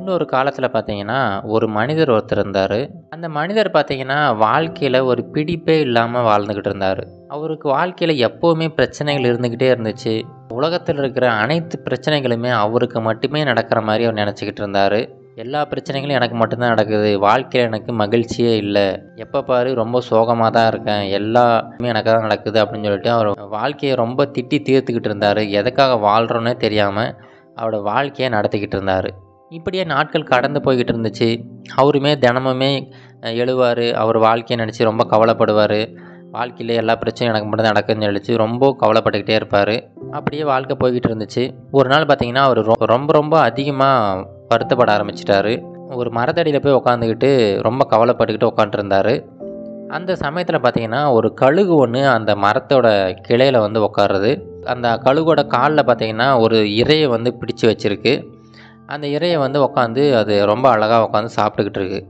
முன்னொரு காலத்தில் பார்த்தீங்கன்னா ஒரு மனிதர் ஒருத்தர் இருந்தார் அந்த மனிதர் பார்த்தீங்கன்னா வாழ்க்கையில் ஒரு பிடிப்பே இல்லாமல் வாழ்ந்துக்கிட்டு இருந்தார் அவருக்கு வாழ்க்கையில் எப்போவுமே பிரச்சனைகள் இருந்துக்கிட்டே இருந்துச்சு உலகத்தில் இருக்கிற அனைத்து பிரச்சனைகளுமே அவருக்கு மட்டுமே நடக்கிற மாதிரி அவர் நினச்சிக்கிட்டு இருந்தார் எல்லா பிரச்சனைகளும் எனக்கு மட்டும்தான் நடக்குது வாழ்க்கையில் எனக்கு மகிழ்ச்சியே இல்லை எப்போ பாரு ரொம்ப சோகமாக தான் இருக்கேன் எல்லாமே எனக்கு தான் நடக்குது அப்படின்னு சொல்லிட்டு அவர் வாழ்க்கையை ரொம்ப திட்டி தீர்த்துக்கிட்டு இருந்தார் எதுக்காக வாழ்கிறோன்னே தெரியாமல் அவரோட வாழ்க்கையை நடத்திக்கிட்டு இருந்தார் இப்படியே நாட்கள் கடந்து போய்கிட்டு இருந்துச்சு அவருமே தினமுமே எழுவார் அவர் வாழ்க்கையை நினச்சி ரொம்ப கவலைப்படுவார் வாழ்க்கையில் எல்லா பிரச்சனையும் எனக்கு மட்டும் தான் நடக்குதுன்னு நினச்சி ரொம்ப கவலைப்பட்டுக்கிட்டே இருப்பார் அப்படியே வாழ்க்கை போய்கிட்டு இருந்துச்சு ஒரு நாள் பார்த்தீங்கன்னா அவர் ரொ- ரொம்ப ரொம்ப அதிகமாக வருத்தப்பட ஆரம்பிச்சிட்டாரு ஒரு மரத்தடியில் போய் உட்காந்துக்கிட்டு ரொம்ப கவலைப்பட்டுக்கிட்டு உட்காந்துருந்தாரு அந்த சமயத்தில் பார்த்தீங்கன்னா ஒரு கழுகு ஒன்று அந்த மரத்தோட கிளையில் வந்து உட்காருது அந்த கழுகோட காலில் பார்த்தீங்கன்னா ஒரு இரையை வந்து பிடிச்சு வச்சிருக்கு அந்த இரையை வந்து உட்காந்து அது ரொம்ப அழகாக உட்காந்து சாப்பிட்டுக்கிட்டு இருக்கு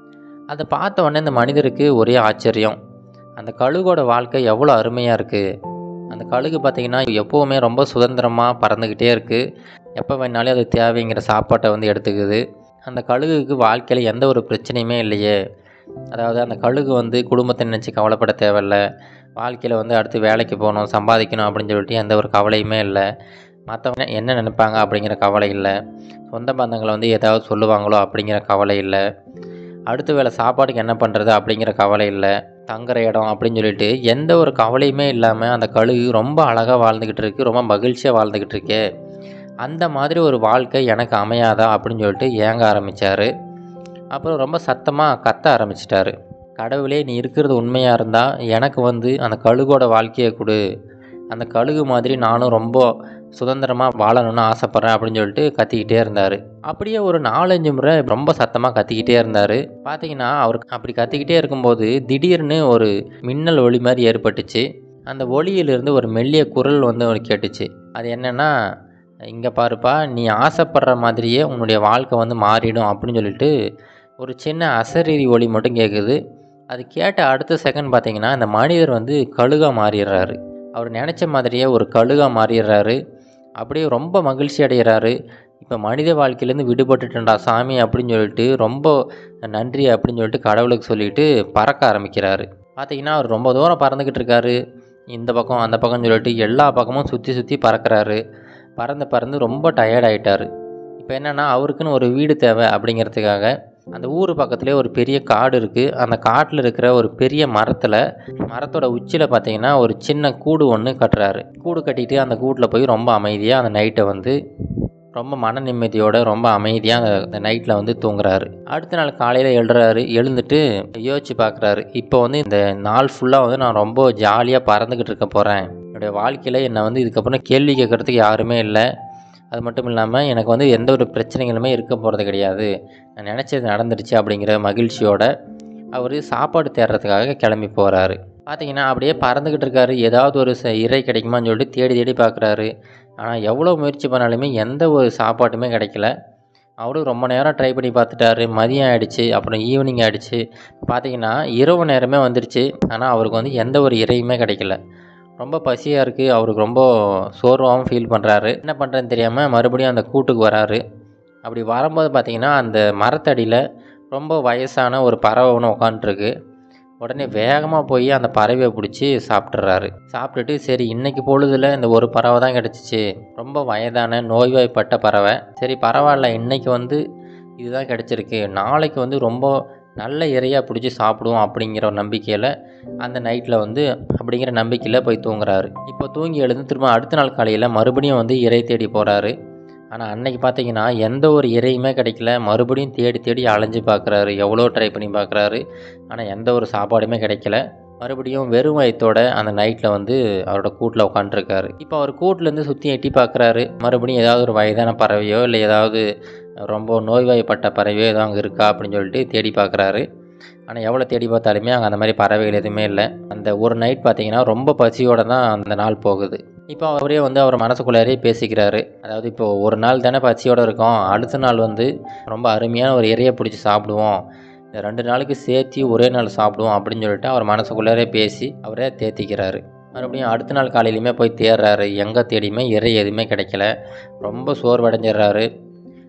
அதை பார்த்த உடனே இந்த மனிதருக்கு ஒரே ஆச்சரியம் அந்த கழுகோட வாழ்க்கை எவ்வளோ அருமையாக இருக்குது அந்த கழுகு பார்த்திங்கன்னா எப்போவுமே ரொம்ப சுதந்திரமாக பறந்துக்கிட்டே இருக்குது எப்போ வேணாலும் அது தேவைங்கிற சாப்பாட்டை வந்து எடுத்துக்குது அந்த கழுகுக்கு வாழ்க்கையில் எந்த ஒரு பிரச்சனையுமே இல்லையே அதாவது அந்த கழுகு வந்து குடும்பத்தை நினச்சி கவலைப்பட தேவையில்ல வாழ்க்கையில் வந்து அடுத்து வேலைக்கு போகணும் சம்பாதிக்கணும் அப்படின்னு சொல்லிட்டு எந்த ஒரு கவலையுமே இல்லை மற்றவங்க என்ன நினைப்பாங்க அப்படிங்கிற கவலை இல்லை சொந்த பந்தங்களை வந்து ஏதாவது சொல்லுவாங்களோ அப்படிங்கிற கவலை இல்லை அடுத்த வேளை சாப்பாட்டுக்கு என்ன பண்ணுறது அப்படிங்கிற கவலை இல்லை தங்குற இடம் அப்படின்னு சொல்லிட்டு எந்த ஒரு கவலையுமே இல்லாமல் அந்த கழுகு ரொம்ப அழகாக வாழ்ந்துக்கிட்டு இருக்கு ரொம்ப மகிழ்ச்சியாக வாழ்ந்துக்கிட்டு இருக்கே அந்த மாதிரி ஒரு வாழ்க்கை எனக்கு அமையாதா அப்படின்னு சொல்லிட்டு ஏங்க ஆரம்பித்தார் அப்புறம் ரொம்ப சத்தமாக கத்த ஆரம்பிச்சிட்டாரு கடவுளே நீ இருக்கிறது உண்மையாக இருந்தால் எனக்கு வந்து அந்த கழுகோட வாழ்க்கையை கொடு அந்த கழுகு மாதிரி நானும் ரொம்ப சுதந்திரமாக வாழணும்னு ஆசைப்பட்றேன் அப்படின்னு சொல்லிட்டு கத்திக்கிட்டே இருந்தார் அப்படியே ஒரு நாலஞ்சு முறை ரொம்ப சத்தமாக கத்திக்கிட்டே இருந்தார் பார்த்தீங்கன்னா அவர் அப்படி கத்திக்கிட்டே இருக்கும்போது திடீர்னு ஒரு மின்னல் ஒளி மாதிரி ஏற்பட்டுச்சு அந்த ஒளியிலிருந்து ஒரு மெல்லிய குரல் வந்து அவருக்கு கேட்டுச்சு அது என்னென்னா இங்கே பாருப்பா நீ ஆசைப்படுற மாதிரியே உன்னுடைய வாழ்க்கை வந்து மாறிடும் அப்படின்னு சொல்லிட்டு ஒரு சின்ன அசரீரி ஒளி மட்டும் கேட்குது அது கேட்ட அடுத்த செகண்ட் பார்த்தீங்கன்னா இந்த மனிதர் வந்து கழுகாக மாறிடுறாரு அவர் நினச்ச மாதிரியே ஒரு கழுகாக மாறிடுறாரு அப்படியே ரொம்ப மகிழ்ச்சி அடைகிறாரு இப்போ மனித வாழ்க்கையிலேருந்து விடுபட்டுட்டேன்டா சாமி அப்படின்னு சொல்லிட்டு ரொம்ப நன்றி அப்படின்னு சொல்லிட்டு கடவுளுக்கு சொல்லிட்டு பறக்க ஆரம்பிக்கிறாரு பார்த்தீங்கன்னா அவர் ரொம்ப தூரம் பறந்துக்கிட்டு இருக்காரு இந்த பக்கம் அந்த பக்கம்னு சொல்லிட்டு எல்லா பக்கமும் சுற்றி சுற்றி பறக்கிறாரு பறந்து பறந்து ரொம்ப டயர்ட் ஆயிட்டாரு இப்போ என்னென்னா அவருக்குன்னு ஒரு வீடு தேவை அப்படிங்கிறதுக்காக அந்த ஊர் பக்கத்துலேயே ஒரு பெரிய காடு இருக்குது அந்த காட்டில் இருக்கிற ஒரு பெரிய மரத்தில் மரத்தோட உச்சியில் பார்த்தீங்கன்னா ஒரு சின்ன கூடு ஒன்று கட்டுறாரு கூடு கட்டிட்டு அந்த கூட்டில் போய் ரொம்ப அமைதியாக அந்த நைட்டை வந்து ரொம்ப மன நிம்மதியோட ரொம்ப அமைதியாக அந்த அந்த நைட்டில் வந்து தூங்குறாரு அடுத்த நாள் காலையில் எழுறாரு எழுந்துட்டு யோசிச்சு பார்க்குறாரு இப்போ வந்து இந்த நாள் ஃபுல்லாக வந்து நான் ரொம்ப ஜாலியாக பறந்துக்கிட்டு இருக்க போகிறேன் என்னுடைய வாழ்க்கையில் என்னை வந்து இதுக்கப்புறம் கேள்வி கேட்குறதுக்கு யாருமே இல்லை அது மட்டும் இல்லாமல் எனக்கு வந்து எந்த ஒரு பிரச்சனைகளுமே இருக்க போகிறது கிடையாது நான் நினச்சது நடந்துடுச்சு அப்படிங்கிற மகிழ்ச்சியோட அவர் சாப்பாடு தேடுறதுக்காக கிளம்பி போகிறாரு பார்த்தீங்கன்னா அப்படியே பறந்துக்கிட்டு இருக்காரு ஏதாவது ஒரு ச- இறை கிடைக்குமான்னு சொல்லிட்டு தேடி தேடி பார்க்குறாரு ஆனால் எவ்வளோ முயற்சி பண்ணாலுமே எந்த ஒரு சாப்பாட்டுமே கிடைக்கல அவரும் ரொம்ப நேரம் ட்ரை பண்ணி பார்த்துட்டாரு மதியம் ஆயிடுச்சு அப்புறம் ஈவினிங் ஆயிடுச்சு பார்த்தீங்கன்னா இரவு நேரமே வந்துருச்சு ஆனால் அவருக்கு வந்து எந்த ஒரு இறையுமே கிடைக்கல ரொம்ப பசியாக இருக்குது அவருக்கு ரொம்ப சோர்வாகவும் ஃபீல் பண்ணுறாரு என்ன பண்ணுறதுன்னு தெரியாமல் மறுபடியும் அந்த கூட்டுக்கு வராரு அப்படி வரும்போது பார்த்தீங்கன்னா அந்த மரத்தடியில் ரொம்ப வயசான ஒரு பறவை ஒன்று உட்காந்துருக்கு உடனே வேகமாக போய் அந்த பறவையை பிடிச்சி சாப்பிட்றாரு சாப்பிட்டுட்டு சரி இன்னைக்கு பொழுதுல இந்த ஒரு பறவை தான் கிடச்சிச்சு ரொம்ப வயதான நோய்வாய்ப்பட்ட பறவை சரி பரவாயில்ல இன்னைக்கு வந்து இதுதான் கிடச்சிருக்கு நாளைக்கு வந்து ரொம்ப நல்ல இறையாக பிடிச்சி சாப்பிடுவோம் அப்படிங்கிற ஒரு நம்பிக்கையில் அந்த நைட்டில் வந்து அப்படிங்கிற நம்பிக்கையில் போய் தூங்குறாரு இப்போ தூங்கி எழுந்து திரும்ப அடுத்த நாள் காலையில் மறுபடியும் வந்து இறை தேடி போகிறாரு ஆனால் அன்னைக்கு பார்த்தீங்கன்னா எந்த ஒரு இறையுமே கிடைக்கல மறுபடியும் தேடி தேடி அலைஞ்சு பார்க்குறாரு எவ்வளோ ட்ரை பண்ணி பார்க்குறாரு ஆனால் எந்த ஒரு சாப்பாடுமே கிடைக்கல மறுபடியும் வெறும் வயத்தோட அந்த நைட்டில் வந்து அவரோட கூட்டில் உட்காந்துருக்காரு இப்போ அவர் கூட்டிலேருந்து சுற்றி எட்டி பார்க்குறாரு மறுபடியும் ஏதாவது ஒரு வயதான பறவையோ இல்லை ஏதாவது ரொம்ப நோய்வாய்ப்பட்ட பறவையோ ஏதோ அங்கே இருக்கா அப்படின்னு சொல்லிட்டு தேடி பார்க்குறாரு ஆனால் எவ்வளோ தேடி பார்த்தாலுமே அங்கே அந்த மாதிரி பறவைகள் எதுவுமே இல்லை அந்த ஒரு நைட் பார்த்தீங்கன்னா ரொம்ப பசியோட தான் அந்த நாள் போகுது இப்போ அவரே வந்து அவர் மனசுக்குள்ளாரே பேசிக்கிறாரு அதாவது இப்போ ஒரு நாள் தானே பசியோட இருக்கோம் அடுத்த நாள் வந்து ரொம்ப அருமையான ஒரு இறையை பிடிச்சி சாப்பிடுவோம் இந்த ரெண்டு நாளைக்கு சேர்த்து ஒரே நாள் சாப்பிடுவோம் அப்படின்னு சொல்லிட்டு அவர் மனசுக்குள்ளாரே பேசி அவரே தேத்திக்கிறாரு மறுபடியும் அடுத்த நாள் காலையிலையுமே போய் தேடுறாரு எங்கே தேடியுமே இறை எதுவுமே கிடைக்கல ரொம்ப சோர்வடைஞ்சிடுறாரு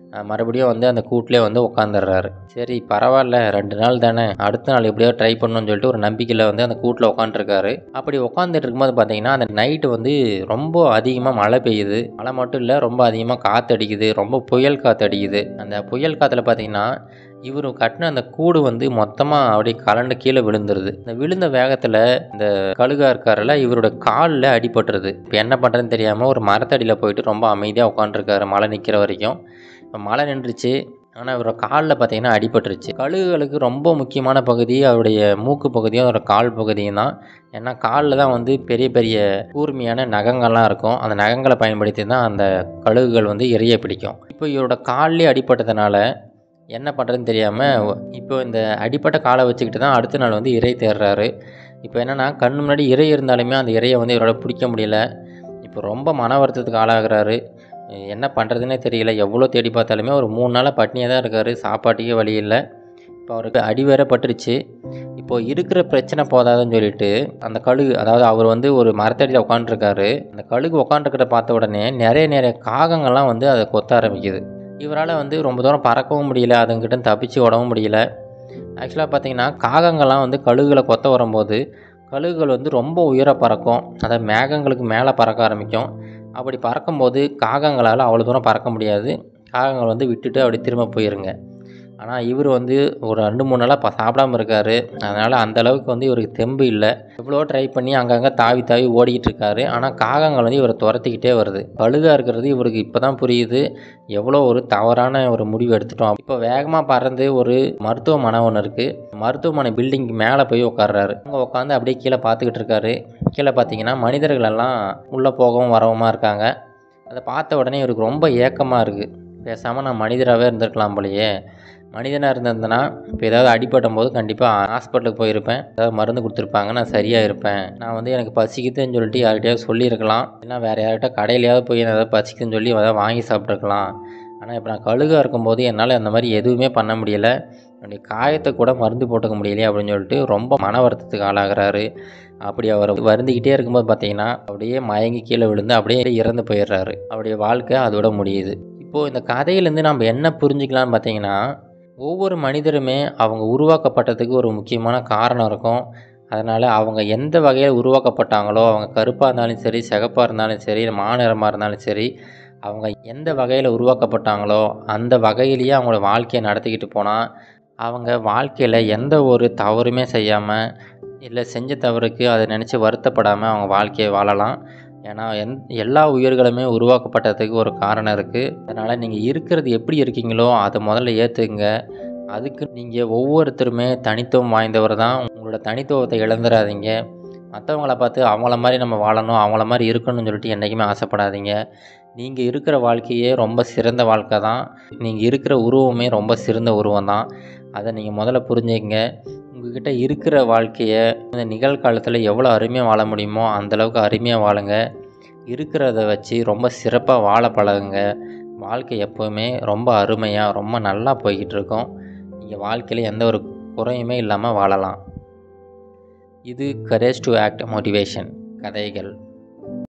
அஹ் மறுபடியும் வந்து அந்த கூட்டிலே வந்து உட்காந்துடுறாரு சரி பரவாயில்ல ரெண்டு நாள் தானே அடுத்த நாள் எப்படியோ ட்ரை பண்ணணும்னு சொல்லிட்டு ஒரு நம்பிக்கையில் வந்து அந்த கூட்டில் உட்காந்துருக்காரு அப்படி உட்காந்துட்டு இருக்கும்போது பார்த்தீங்கன்னா அந்த நைட்டு வந்து ரொம்ப அதிகமாக மழை பெய்யுது மழை மட்டும் இல்லை ரொம்ப அதிகமாக காற்று அடிக்குது ரொம்ப புயல் காற்று அடிக்குது அந்த புயல் காற்றுல பார்த்தீங்கன்னா இவர் கட்டின அந்த கூடு வந்து மொத்தமாக அப்படியே கலண்டு கீழே விழுந்துருது இந்த விழுந்த வேகத்தில் இந்த கழுகா இருக்காருல்ல இவரோட காலில் அடிபட்டுருது இப்போ என்ன பண்ணுறதுன்னு தெரியாமல் ஒரு மரத்தடியில் போயிட்டு ரொம்ப அமைதியாக உட்காந்துருக்காரு மழை நிற்கிற வரைக்கும் இப்போ மழை நின்றுச்சு ஆனால் இவரோட காலில் பார்த்தீங்கன்னா அடிபட்டுருச்சு கழுகுகளுக்கு ரொம்ப முக்கியமான பகுதி அவருடைய மூக்கு பகுதியும் அதோட கால் பகுதியும் தான் ஏன்னா காலில் தான் வந்து பெரிய பெரிய கூர்மையான நகங்கள்லாம் இருக்கும் அந்த நகங்களை பயன்படுத்தி தான் அந்த கழுகுகள் வந்து இறைய பிடிக்கும் இப்போ இவரோட கால்லே அடிபட்டதுனால என்ன பண்ணுறதுன்னு தெரியாமல் இப்போ இந்த அடிப்பட்ட காலை வச்சுக்கிட்டு தான் அடுத்த நாள் வந்து இறை தேடுறாரு இப்போ என்னென்னா கண்ணு முன்னாடி இறை இருந்தாலுமே அந்த இறையை வந்து இவரால் பிடிக்க முடியல இப்போ ரொம்ப மன வருத்தத்துக்கு ஆளாகிறாரு என்ன பண்ணுறதுனே தெரியல எவ்வளோ தேடி பார்த்தாலுமே ஒரு மூணு நாளாக பட்னியாக தான் இருக்கார் சாப்பாட்டுக்கே வழி இல்லை இப்போ அவருக்கு அடி வேற பட்டுருச்சு இப்போ இருக்கிற பிரச்சனை போதாதுன்னு சொல்லிட்டு அந்த கழுகு அதாவது அவர் வந்து ஒரு மரத்தடியில் உட்காந்துருக்காரு அந்த கழுகு உட்காந்துருக்கிறத பார்த்த உடனே நிறைய நிறைய காகங்கள்லாம் வந்து அதை கொத்த ஆரம்பிக்குது இவரால் வந்து ரொம்ப தூரம் பறக்கவும் முடியல அதுங்கிட்ட தப்பிச்சு ஓடவும் முடியல ஆக்சுவலாக பார்த்தீங்கன்னா காகங்கள்லாம் வந்து கழுகுகளை கொத்த வரும்போது கழுகுகள் வந்து ரொம்ப உயர பறக்கும் அதாவது மேகங்களுக்கு மேலே பறக்க ஆரம்பிக்கும் அப்படி பறக்கும்போது காகங்களால் அவ்வளோ தூரம் பறக்க முடியாது காகங்கள் வந்து விட்டுட்டு அப்படி திரும்ப போயிருங்க ஆனால் இவர் வந்து ஒரு ரெண்டு மூணு நாளாக ப சாப்பிடாம இருக்கார் அதனால் அந்த அளவுக்கு வந்து இவருக்கு தெம்பு இல்லை எவ்வளோ ட்ரை பண்ணி அங்கங்கே தாவி தாவி ஓடிக்கிட்டு இருக்காரு ஆனால் காகங்கள் வந்து இவரை துரத்திக்கிட்டே வருது பழுகா இருக்கிறது இவருக்கு இப்போ தான் புரியுது எவ்வளோ ஒரு தவறான ஒரு முடிவு எடுத்துட்டோம் இப்போ வேகமாக பறந்து ஒரு மருத்துவமனை ஒன்று இருக்குது மருத்துவமனை பில்டிங்க்கு மேலே போய் உட்கார்றாரு அங்கே உட்காந்து அப்படியே கீழே பார்த்துக்கிட்டு இருக்காரு கீழே பார்த்தீங்கன்னா மனிதர்கள் எல்லாம் உள்ளே போகவும் வரவுமா இருக்காங்க அதை பார்த்த உடனே இவருக்கு ரொம்ப ஏக்கமாக இருக்குது பேசாமல் நான் மனிதராகவே இருந்திருக்கலாம் போலயே மனிதனாக இருந்திருந்தேன்னா இப்போ ஏதாவது அடிபடும் போது கண்டிப்பாக ஹாஸ்பிட்டலுக்கு போயிருப்பேன் ஏதாவது மருந்து கொடுத்துருப்பாங்க நான் சரியாக இருப்பேன் நான் வந்து எனக்கு பசிக்குதுன்னு சொல்லிட்டு யார்கிட்டயாவது சொல்லியிருக்கலாம் இல்லைனா வேறு யார்கிட்ட கடையிலையாவது போய் நான் ஏதாவது பசிக்குதுன்னு சொல்லி ஏதாவது வாங்கி சாப்பிட்ருக்கலாம் ஆனால் இப்போ நான் கழுகாக இருக்கும்போது என்னால் அந்த மாதிரி எதுவுமே பண்ண முடியல என்னுடைய காயத்தை கூட மருந்து போட்டுக்க முடியலையே அப்படின்னு சொல்லிட்டு ரொம்ப மன வருத்தத்துக்கு ஆளாகிறாரு அப்படி அவர் வருந்திக்கிட்டே இருக்கும்போது பார்த்தீங்கன்னா அப்படியே மயங்கி கீழே விழுந்து அப்படியே இறந்து போயிடுறாரு அவருடைய வாழ்க்கை அதோட முடியுது இப்போது இந்த கதையிலேருந்து நம்ம என்ன புரிஞ்சுக்கலாம்னு பார்த்தீங்கன்னா ஒவ்வொரு மனிதருமே அவங்க உருவாக்கப்பட்டதுக்கு ஒரு முக்கியமான காரணம் இருக்கும் அதனால் அவங்க எந்த வகையில் உருவாக்கப்பட்டாங்களோ அவங்க கருப்பாக இருந்தாலும் சரி சிகப்பாக இருந்தாலும் சரி மாநிறமாக இருந்தாலும் சரி அவங்க எந்த வகையில் உருவாக்கப்பட்டாங்களோ அந்த வகையிலேயே அவங்களோட வாழ்க்கையை நடத்திக்கிட்டு போனால் அவங்க வாழ்க்கையில் எந்த ஒரு தவறுமே செய்யாமல் இல்லை செஞ்ச தவறுக்கு அதை நினச்சி வருத்தப்படாமல் அவங்க வாழ்க்கையை வாழலாம் ஏன்னா எந் எல்லா உயிர்களுமே உருவாக்கப்பட்டதுக்கு ஒரு காரணம் இருக்குது அதனால் நீங்கள் இருக்கிறது எப்படி இருக்கீங்களோ அதை முதல்ல ஏற்றுக்குங்க அதுக்கு நீங்கள் ஒவ்வொருத்தருமே தனித்துவம் வாய்ந்தவர் தான் உங்களோட தனித்துவத்தை இழந்துடாதீங்க மற்றவங்கள பார்த்து அவங்கள மாதிரி நம்ம வாழணும் அவங்கள மாதிரி இருக்கணும்னு சொல்லிட்டு என்றைக்குமே ஆசைப்படாதீங்க நீங்கள் இருக்கிற வாழ்க்கையே ரொம்ப சிறந்த வாழ்க்கை தான் நீங்கள் இருக்கிற உருவமே ரொம்ப சிறந்த உருவம் தான் அதை நீங்கள் முதல்ல புரிஞ்சுக்கங்க உங்ககிட்ட இருக்கிற வாழ்க்கையை இந்த நிகழ்காலத்தில் எவ்வளோ அருமையாக வாழ முடியுமோ அந்தளவுக்கு அருமையாக வாழுங்க இருக்கிறத வச்சு ரொம்ப சிறப்பாக வாழ பழகுங்க வாழ்க்கை எப்போவுமே ரொம்ப அருமையாக ரொம்ப நல்லா போய்கிட்டு இருக்கும் நீங்கள் வாழ்க்கையில் எந்த ஒரு குறையுமே இல்லாமல் வாழலாம் இது கரேஜ் டு ஆக்ட் மோட்டிவேஷன் கதைகள்